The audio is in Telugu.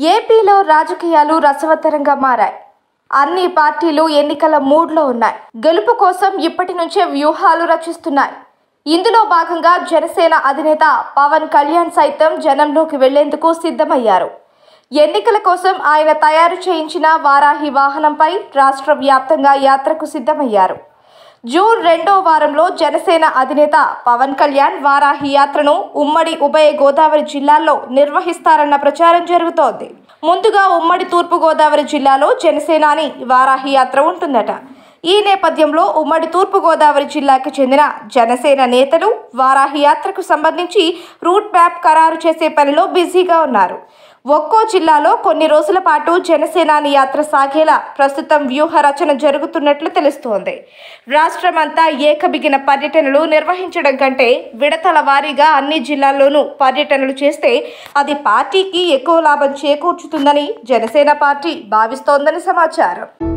ఏపీలో రాజకీయాలు రసవత్తరంగా మారాయి అన్ని పార్టీలు ఎన్నికల మూడ్లో ఉన్నాయి గెలుపు కోసం ఇప్పటి నుంచే వ్యూహాలు రచిస్తున్నాయి ఇందులో భాగంగా జనసేన అధినేత పవన్ కళ్యాణ్ సైతం జనంలోకి వెళ్లేందుకు సిద్ధమయ్యారు ఎన్నికల కోసం ఆయన తయారు చేయించిన వారాహి వాహనంపై రాష్ట్ర వ్యాప్తంగా యాత్రకు సిద్ధమయ్యారు జూన్ రెండో వారంలో జనసేన అధినేత పవన్ కళ్యాణ్ వారాహి యాత్రను ఉమ్మడి ఉభయ గోదావరి జిల్లాల్లో నిర్వహిస్తారన్న ప్రచారం జరుగుతోంది ముందుగా ఉమ్మడి తూర్పు గోదావరి జిల్లాలో జనసేనాని వారాహి యాత్ర ఉంటుందట ఈ నేపథ్యంలో ఉమ్మడి తూర్పు గోదావరి జిల్లాకు చెందిన జనసేన నేతలు వారాహి యాత్రకు సంబంధించి రూట్ మ్యాప్ ఖరారు చేసే పనిలో బిజీగా ఉన్నారు ఒక్కో జిల్లాలో కొన్ని రోజుల పాటు జనసేనాని యాత్ర సాగేలా ప్రస్తుతం వ్యూహ రచన జరుగుతున్నట్లు తెలుస్తోంది రాష్ట్రమంతా ఏకబిగిన పర్యటనలు నిర్వహించడం కంటే విడతల వారీగా అన్ని జిల్లాల్లోనూ పర్యటనలు చేస్తే అది పార్టీకి ఎక్కువ లాభం చేకూర్చుతుందని జనసేన పార్టీ భావిస్తోందని సమాచారం